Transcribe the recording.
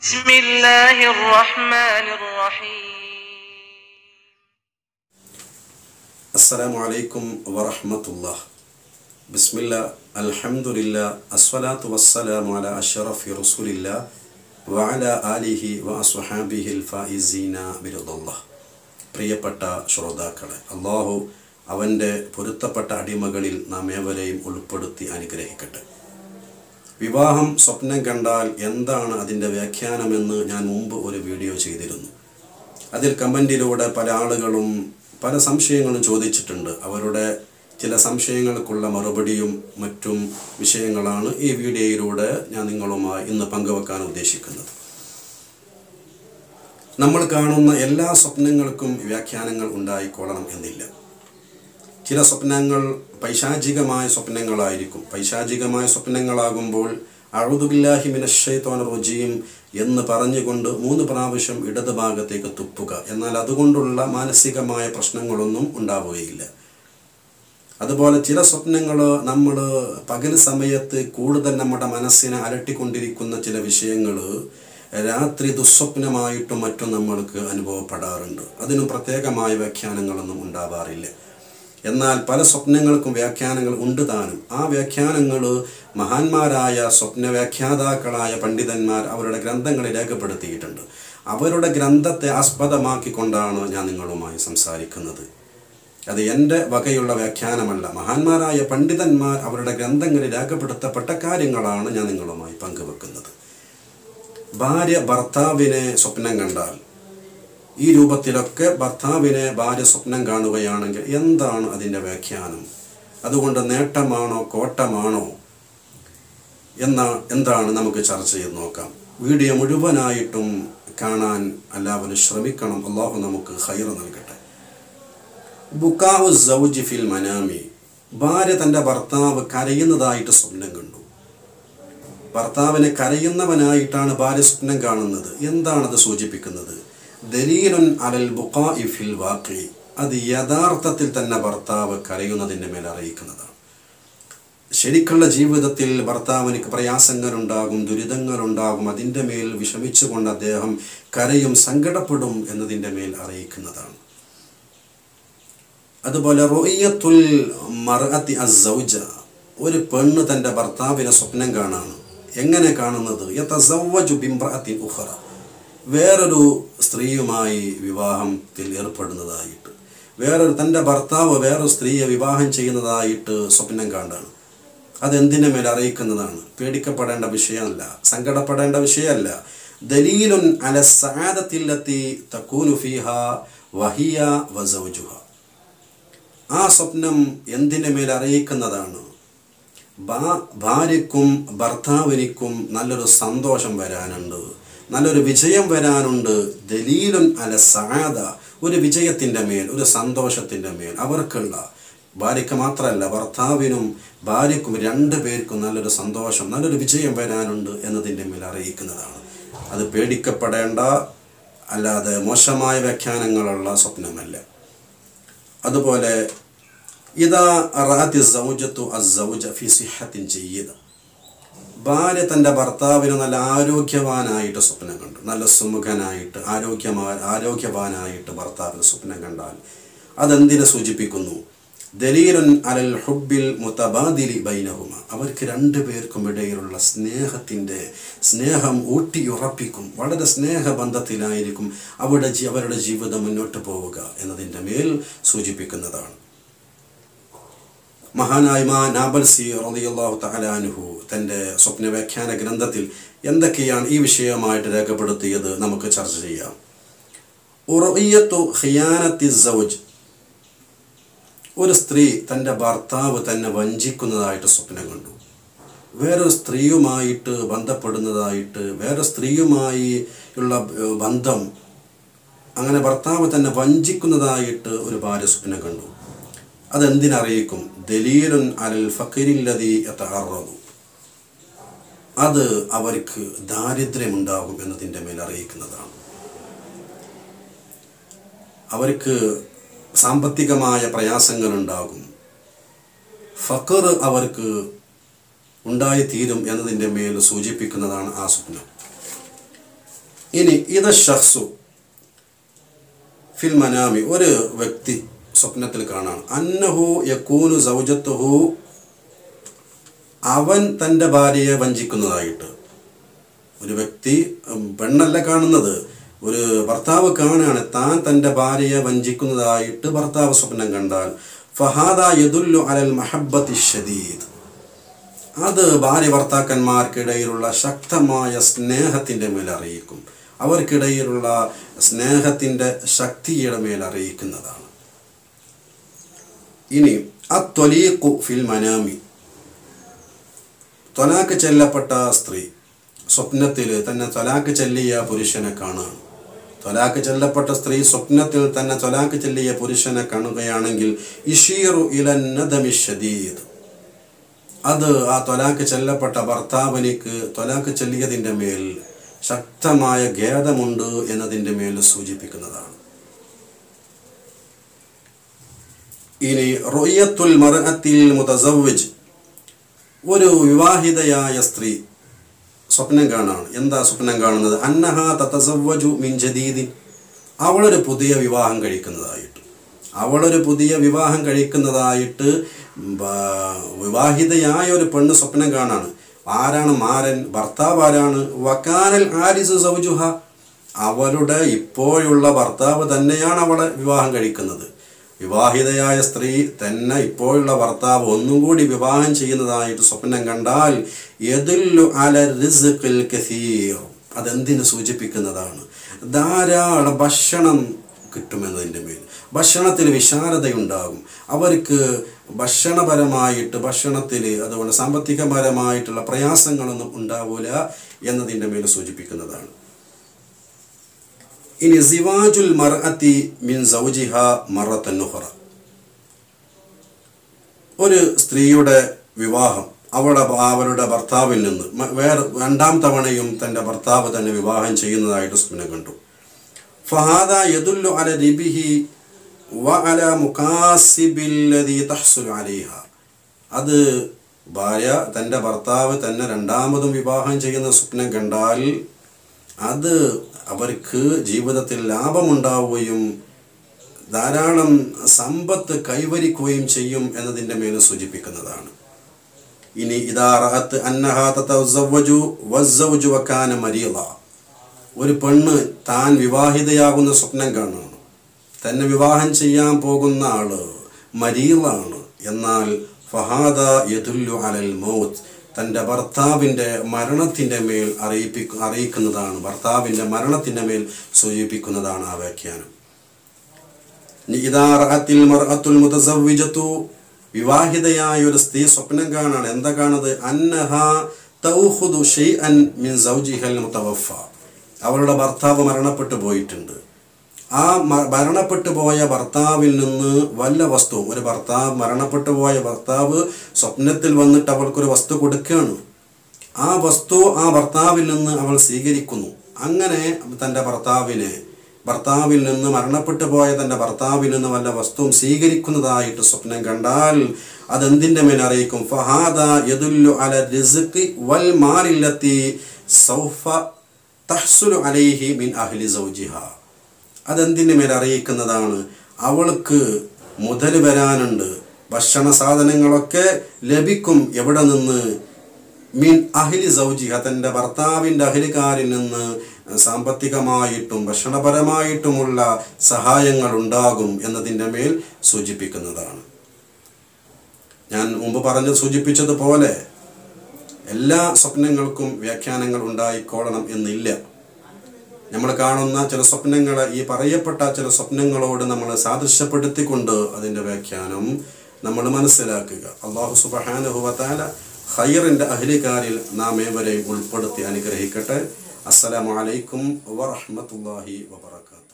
بسم الله الرحمن الرحيم അസ്സലാമു അലൈക്കും വറഹ്മത്തുള്ള ബിസ്മില്ല അൽഹംദുലില്ല അസ്വലാത്തു വസ്സലാമു അല അഷ്റഫി റസൂലില്ല വഅല ആലിഹി വ അസ്വഹാബിഹിൽ ഫായിസീന ബിരുദുള്ള പ്രിയപ്പെട്ട ശ്രോതാക്കളെ അള്ളാഹു അവൻ്റെ പൊരുത്തപ്പെട്ട അടിമകളിൽ നാം ഏവരെയും ഉൾപ്പെടുത്തി അനുഗ്രഹിക്കട്ടെ വിവാഹം സ്വപ്നം കണ്ടാൽ എന്താണ് അതിൻ്റെ വ്യാഖ്യാനമെന്ന് ഞാൻ മുമ്പ് ഒരു വീഡിയോ ചെയ്തിരുന്നു അതിൽ കമൻറ്റിലൂടെ പല ആളുകളും പല സംശയങ്ങളും ചോദിച്ചിട്ടുണ്ട് അവരുടെ ചില സംശയങ്ങൾക്കുള്ള മറുപടിയും മറ്റും വിഷയങ്ങളാണ് ഈ വീഡിയോയിലൂടെ ഞാൻ നിങ്ങളുമായി ഇന്ന് പങ്കുവെക്കാൻ ഉദ്ദേശിക്കുന്നത് നമ്മൾ കാണുന്ന എല്ലാ സ്വപ്നങ്ങൾക്കും വ്യാഖ്യാനങ്ങൾ ഉണ്ടായിക്കൊള്ളണം എന്നില്ല ചില സ്വപ്നങ്ങൾ പൈശാചികമായ സ്വപ്നങ്ങളായിരിക്കും പൈശാചികമായ സ്വപ്നങ്ങളാകുമ്പോൾ അഴുതുബില്ലാഹി മിനശ്ശൈത്തോൻ റജീം എന്ന് പറഞ്ഞുകൊണ്ട് മൂന്ന് പ്രാവശ്യം ഇടത് ഭാഗത്തേക്ക് തുപ്പുക എന്നാൽ അതുകൊണ്ടുള്ള മാനസികമായ പ്രശ്നങ്ങളൊന്നും ഉണ്ടാവുകയില്ല അതുപോലെ ചില സ്വപ്നങ്ങൾ നമ്മൾ പകൽ സമയത്ത് കൂടുതൽ നമ്മുടെ മനസ്സിനെ അലട്ടിക്കൊണ്ടിരിക്കുന്ന ചില വിഷയങ്ങൾ രാത്രി ദുസ്വപ്നമായിട്ടും മറ്റും നമ്മൾക്ക് അനുഭവപ്പെടാറുണ്ട് അതിന് പ്രത്യേകമായ വ്യാഖ്യാനങ്ങളൊന്നും ഉണ്ടാവാറില്ല എന്നാൽ പല സ്വപ്നങ്ങൾക്കും വ്യാഖ്യാനങ്ങൾ ഉണ്ട് താനും ആ വ്യാഖ്യാനങ്ങൾ മഹാന്മാരായ സ്വപ്ന വ്യാഖ്യാതാക്കളായ പണ്ഡിതന്മാർ അവരുടെ ഗ്രന്ഥങ്ങളിൽ രേഖപ്പെടുത്തിയിട്ടുണ്ട് അവരുടെ ഗ്രന്ഥത്തെ ആസ്പദമാക്കിക്കൊണ്ടാണ് ഞാൻ നിങ്ങളുമായി സംസാരിക്കുന്നത് അത് എൻ്റെ വകയുള്ള വ്യാഖ്യാനമല്ല മഹാന്മാരായ പണ്ഡിതന്മാർ അവരുടെ ഗ്രന്ഥങ്ങളിൽ രേഖപ്പെടുത്തപ്പെട്ട കാര്യങ്ങളാണ് ഞാൻ നിങ്ങളുമായി പങ്കുവെക്കുന്നത് ഭാര്യ ഭർത്താവിനെ സ്വപ്നം കണ്ടാൽ ഈ രൂപത്തിലൊക്കെ ഭർത്താവിനെ ഭാര്യ സ്വപ്നം കാണുകയാണെങ്കിൽ എന്താണ് അതിൻ്റെ വ്യാഖ്യാനം അതുകൊണ്ട് നേട്ടമാണോ കോട്ടമാണോ എന്ന എന്താണ് നമുക്ക് ചർച്ച ചെയ്ത് നോക്കാം വീഡിയോ മുഴുവനായിട്ടും കാണാൻ എല്ലാവരും ശ്രമിക്കണം അള്ളാഹു നമുക്ക് ഹൈർ നൽകട്ടെ ബുക്കാഹു സൗജി ഫിൽ മനാമി ഭാര്യ തൻ്റെ ഭർത്താവ് കരയുന്നതായിട്ട് സ്വപ്നം കണ്ടു ഭർത്താവിനെ കരയുന്നവനായിട്ടാണ് ഭാര്യ സ്വപ്നം കാണുന്നത് എന്താണത് സൂചിപ്പിക്കുന്നത് ദലീലുൻ അലൽ ബുക്കാ ഫിൽ വാക്കി അത് യഥാർത്ഥത്തിൽ തന്നെ ഭർത്താവ് കരയുന്നതിൻ്റെ മേൽ അറിയിക്കുന്നതാണ് ശരിക്കുള്ള ജീവിതത്തിൽ ഭർത്താവിന് പ്രയാസങ്ങളുണ്ടാകും ദുരിതങ്ങളുണ്ടാകും അതിൻ്റെ മേൽ വിഷമിച്ചുകൊണ്ട് അദ്ദേഹം കരയും സങ്കടപ്പെടും എന്നതിൻ്റെ മേൽ അറിയിക്കുന്നതാണ് അതുപോലെ റൊയ്യത്തുൽ മർഅത്തി അസൗജ ഒരു പെണ്ണ് തൻ്റെ ഭർത്താവിനെ സ്വപ്നം കാണാണ് എങ്ങനെ കാണുന്നത് യതസവ്വജു ബിംറഅത്തിൻ ഉഖറ വേറൊരു സ്ത്രീയുമായി വിവാഹത്തിൽ ഏർപ്പെടുന്നതായിട്ട് വേറൊരു തൻ്റെ ഭർത്താവ് വേറൊരു സ്ത്രീയെ വിവാഹം ചെയ്യുന്നതായിട്ട് സ്വപ്നം കാണാണ് അതെന്തിനെ മേൽ അറിയിക്കുന്നതാണ് പേടിക്കപ്പെടേണ്ട വിഷയമല്ല സങ്കടപ്പെടേണ്ട വിഷയമല്ല ദലീലുൻ അല സാദത്തിലെത്തി തക്കൂനു ഫിഹ വഹിയ വസൗജുഹ ആ സ്വപ്നം എന്തിനെ മേൽ അറിയിക്കുന്നതാണ് ഭാര്യയ്ക്കും ഭർത്താവിനിക്കും നല്ലൊരു സന്തോഷം വരാനുണ്ട് നല്ലൊരു വിജയം വരാനുണ്ട് ദലീലുൻ അല സാദ ഒരു വിജയത്തിൻ്റെ മേൽ ഒരു സന്തോഷത്തിൻ്റെ മേൽ അവർക്കുള്ള ഭാര്യയ്ക്ക് മാത്രമല്ല ഭർത്താവിനും ഭാര്യയ്ക്കും രണ്ടു പേർക്കും നല്ലൊരു സന്തോഷം നല്ലൊരു വിജയം വരാനുണ്ട് എന്നതിൻ്റെ മേൽ അറിയിക്കുന്നതാണ് അത് പേടിക്കപ്പെടേണ്ട അല്ലാതെ മോശമായ വ്യാഖ്യാനങ്ങളുള്ള സ്വപ്നമല്ല അതുപോലെ ഇതാ റാത്തി സൗജത്തു അസൗജ ഫി സിഹത്തിൻ ചെയ്യത ഭാര്യ തൻ്റെ ഭർത്താവിന് നല്ല ആരോഗ്യവാനായിട്ട് സ്വപ്നം കണ്ടു നല്ല സുമുഖനായിട്ട് ആരോഗ്യമാ ആരോഗ്യവാനായിട്ട് ഭർത്താവിന് സ്വപ്നം കണ്ടാൽ അതെന്തിനെ സൂചിപ്പിക്കുന്നു ദലീലുൻ അലൽ ഹുബിൽ മുത്തബാദിലി ബൈനഹുമ അവർക്ക് രണ്ടു പേർക്കും ഇടയിലുള്ള സ്നേഹത്തിൻ്റെ സ്നേഹം ഊട്ടിയുറപ്പിക്കും വളരെ സ്നേഹബന്ധത്തിലായിരിക്കും അവിടെ അവരുടെ ജീവിതം മുന്നോട്ട് പോവുക എന്നതിൻ്റെ മേൽ സൂചിപ്പിക്കുന്നതാണ് മഹാനായ മാ നാബൽ സി റളിയല്ലാഹു തആലാനുഹു തൻ്റെ സ്വപ്ന വ്യാഖ്യാന ഗ്രന്ഥത്തിൽ എന്തൊക്കെയാണ് ഈ വിഷയമായിട്ട് രേഖപ്പെടുത്തിയത് നമുക്ക് ചർച്ച ചെയ്യാം ഉറയ്യത്തു ഖിയാനത്തി സൗജ് ഒരു സ്ത്രീ തൻ്റെ ഭർത്താവ് തന്നെ വഞ്ചിക്കുന്നതായിട്ട് സ്വപ്നം കണ്ടു വേറൊരു സ്ത്രീയുമായിട്ട് ബന്ധപ്പെടുന്നതായിട്ട് വേറെ സ്ത്രീയുമായി ഉള്ള ബന്ധം അങ്ങനെ ഭർത്താവ് തന്നെ വഞ്ചിക്കുന്നതായിട്ട് ഒരു ഭാര്യ സ്വപ്നം കണ്ടു അതെന്തിനറിയിക്കും ദലീലുൻ അലൽ ഫക്കിരില്ലതി എത്തറതു അത് അവർക്ക് ദാരിദ്ര്യമുണ്ടാകും എന്നതിൻ്റെ മേൽ അറിയിക്കുന്നതാണ് അവർക്ക് സാമ്പത്തികമായ പ്രയാസങ്ങളുണ്ടാകും ഫക്കർ അവർക്ക് ഉണ്ടായിത്തീരും എന്നതിൻ്റെ മേൽ സൂചിപ്പിക്കുന്നതാണ് ആ സ്വപ്നം ഇനി ഇത് ഷഖ്സു ഫിൽ മനാമി ഒരു വ്യക്തി സ്വപ്നത്തിൽ കാണാണ് അന്നഹു യക്കൂനു സൗജത്തുഹു അവൻ തൻ്റെ ഭാര്യയെ വഞ്ചിക്കുന്നതായിട്ട് ഒരു വ്യക്തി ഉം, പെണ്ണല്ല കാണുന്നത് ഒരു ഭർത്താവ് കാണുകയാണ് താൻ തൻ്റെ ഭാര്യയെ വഞ്ചിക്കുന്നതായിട്ട് ഭർത്താവ് സ്വപ്നം കണ്ടാൽ ഫഹാദ യദുല്ലു അലൽ മഹബത്തി ഷദീദ് അത് ഭാര്യ ഭർത്താക്കന്മാർക്കിടയിലുള്ള ശക്തമായ സ്നേഹത്തിൻ്റെ മേൽ അറിയിക്കും അവർക്കിടയിലുള്ള സ്നേഹത്തിൻ്റെ ശക്തിയുടെ മേൽ അറിയിക്കുന്നതാണ് ഇനി അത്വലീഖു ഫിൽ മനാമി ത്വലാക്ക് ചെല്ലപ്പെട്ട സ്ത്രീ സ്വപ്നത്തിൽ തന്നെ ത്വലാക്ക് ചെല്ലിയ പുരുഷനെ കാണുകയാണ് ത്വലാക്ക് ചെല്ലപ്പെട്ട സ്ത്രീ സ്വപ്നത്തിൽ തന്നെ ത്വലാക്ക് ചെല്ലിയ പുരുഷനെ കാണുകയാണെങ്കിൽ ഇഷീറു ഇലന്നദമി ഷദീദ് അത് ആ ത്വലാക്ക് ചെല്ലപ്പെട്ട ഭർത്താവിനിക്ക് ത്വലാക്ക് ചെല്ലിയതിൻ്റെ മേൽ ശക്തമായ ഖേദമുണ്ട് എന്നതിൻ്റെ മേൽ സൂചിപ്പിക്കുന്നതാണ് ഇനി റൊയ്യത്തുൽ മർഅത്തിൽ മുതസവ്വിജ് ഒരു വിവാഹിതയായ സ്ത്രീ സ്വപ്നം കാണാണ് എന്താ സ്വപ്നം കാണുന്നത് അന്നഹ തതസവ്വജു മിൻ ജദീദിൻ അവളൊരു പുതിയ വിവാഹം കഴിക്കുന്നതായിട്ട് അവളൊരു പുതിയ വിവാഹം കഴിക്കുന്നതായിട്ട് ബ- വിവാഹിതയായ ഒരു പെണ്ണ് സ്വപ്നം കാണാണ് ആരാണ് മാരൻ ഭർത്താവ് ആരാണ് വക്കാനൽ ആരിസ് സൗജുഹ അവളുടെ ഇപ്പോഴുള്ള ഭർത്താവ് തന്നെയാണ് അവളെ വിവാഹം കഴിക്കുന്നത് വിവാഹിതയായ സ്ത്രീ തന്നെ ഇപ്പോഴുള്ള ഭർത്താവ് ഒന്നും കൂടി വിവാഹം ചെയ്യുന്നതായിട്ട് സ്വപ്നം കണ്ടാൽ യദുല്ലു അല റിസ്ഖിൽ കസീർ അതെന്തിനു സൂചിപ്പിക്കുന്നതാണ് ധാരാളം ഭക്ഷണം കിട്ടുമെന്നതിൻ്റെ മേൽ ഭക്ഷണത്തിൽ വിശാലതയുണ്ടാകും അവർക്ക് ഭക്ഷണപരമായിട്ട് ഭക്ഷണത്തിൽ അതുപോലെ സാമ്പത്തികപരമായിട്ടുള്ള പ്രയാസങ്ങളൊന്നും ഉണ്ടാവില്ല എന്നതിൻ്റെ മേൽ സൂചിപ്പിക്കുന്നതാണ് ഇനി സിവാജുൽ മർഅത്തി മിൻ സൗജിഹ മറത്തൻ നുഹറ ഒരു സ്ത്രീയുടെ വിവാഹം അവളുടെ അവളുടെ ഭർത്താവിൽ നിന്ന് മ- വേറെ രണ്ടാം തവണയും തൻ്റെ ഭർത്താവ് തന്നെ വിവാഹം ചെയ്യുന്നതായിട്ട് സ്വപ്നം കണ്ടു ഫഹാദ യദുല്ലു അല റിബിഹി വ അല മുക്കാസിബില്ലതി തഹ്സുലു അലൈഹ അത് ഭാര്യ തൻ്റെ ഭർത്താവ് തന്നെ രണ്ടാമതും വിവാഹം ചെയ്യുന്ന സ്വപ്നം കണ്ടാൽ അത് അവർക്ക് ജീവിതത്തിൽ ലാഭമുണ്ടാവുകയും ധാരാളം സമ്പത്ത് കൈവരിക്കുകയും ചെയ്യും എന്നതിൻ്റെ മേൽ സൂചിപ്പിക്കുന്നതാണ് ഇനി ഇതാ റഹത്ത് അന്നഹ തതസവ്വജു വസ്സൗജു വക്കാന മരീള ഒരു പെണ്ണ് താൻ വിവാഹിതയാകുന്ന സ്വപ്നം കാണുകയാണ് തന്നെ വിവാഹം ചെയ്യാൻ പോകുന്ന ആള് മരീളാണ് എന്നാൽ ഫഹാദ യദുല്ലു അലൽ മൗത്ത് തൻ്റെ ഭർത്താവിൻ്റെ മരണത്തിൻ്റെ മേൽ അറിയിപ്പിക്കു അറിയിക്കുന്നതാണ് ഭർത്താവിൻ്റെ മരണത്തിൻ്റെ മേൽ സൂചിപ്പിക്കുന്നതാണ് ആ വ്യാഖ്യാനം ഇനി ഇതാ റഅത്തിൽ മർഅത്തുൽ മുതസവ്വിജത്തു വിവാഹിതയായ ഒരു സ്ത്രീ സ്വപ്നം കാണാണ് എന്താ കാണുന്നത് അന്നഹ തൗഖുദു ഷൈഅൻ മിൻ സൗജിഹൽ മുതവഫ അവളുടെ ഭർത്താവ് മരണപ്പെട്ടു പോയിട്ടുണ്ട് ആ മ- മരണപ്പെട്ടു പോയ ഭർത്താവിൽ നിന്ന് വല്ല വസ്തുവും ഒരു ഭർത്താവ് മരണപ്പെട്ടു പോയ ഭർത്താവ് സ്വപ്നത്തിൽ വന്നിട്ട് അവൾക്കൊരു വസ്തു കൊടുക്കുകയാണ് ആ വസ്തു ആ ഭർത്താവിൽ നിന്ന് അവൾ സ്വീകരിക്കുന്നു അങ്ങനെ തൻ്റെ ഭർത്താവിനെ ഭർത്താവിൽ നിന്ന് മരണപ്പെട്ടു പോയ തൻ്റെ ഭർത്താവിൽ നിന്ന് വല്ല വസ്തുവും സ്വീകരിക്കുന്നതായിട്ട് സ്വപ്നം കണ്ടാൽ അതെന്തിൻ്റെ മേൽ അറിയിക്കും ഫഹാദ യദുല്ലു അല റിസ്ഖി വൽ മാലില്ലത്തി സൗഫ തഹ്സുലു അലൈഹി മിൻ അഹ്ലി സൗജിഹ അതെന്തിൻ്റെ മേൽ അറിയിക്കുന്നതാണ് അവൾക്ക് മുതൽ വരാനുണ്ട് ഭക്ഷണ സാധനങ്ങളൊക്കെ ലഭിക്കും എവിടെ നിന്ന് മീൻ അഹിലി സൗജിഹ തൻ്റെ ഭർത്താവിൻ്റെ അഹിലിക്കാരിൽ നിന്ന് സാമ്പത്തികമായിട്ടും ഭക്ഷണപരമായിട്ടുമുള്ള സഹായങ്ങൾ ഉണ്ടാകും എന്നതിൻ്റെ മേൽ സൂചിപ്പിക്കുന്നതാണ് ഞാൻ മുമ്പ് പറഞ്ഞ് സൂചിപ്പിച്ചതുപോലെ എല്ലാ സ്വപ്നങ്ങൾക്കും വ്യാഖ്യാനങ്ങൾ ഉണ്ടായിക്കോളണം എന്നില്ല നമ്മൾ കാണുന്ന ചില സ്വപ്നങ്ങൾ ഈ പറയപ്പെട്ട ചില സ്വപ്നങ്ങളോട് നമ്മൾ സാദൃശ്യപ്പെടുത്തിക്കൊണ്ട് അതിൻ്റെ വ്യാഖ്യാനം നമ്മൾ മനസ്സിലാക്കുക അള്ളാഹു സുബഹാനുഹുവത്താല ഖൈറിൻ്റെ അഹ്ലിക്കാരിൽ നാം ഏവരെയും ഉൾപ്പെടുത്തി അനുഗ്രഹിക്കട്ടെ അസ്സലാമു അലൈക്കും വറഹ്മത്തുള്ളാഹി വബറകാതുഹു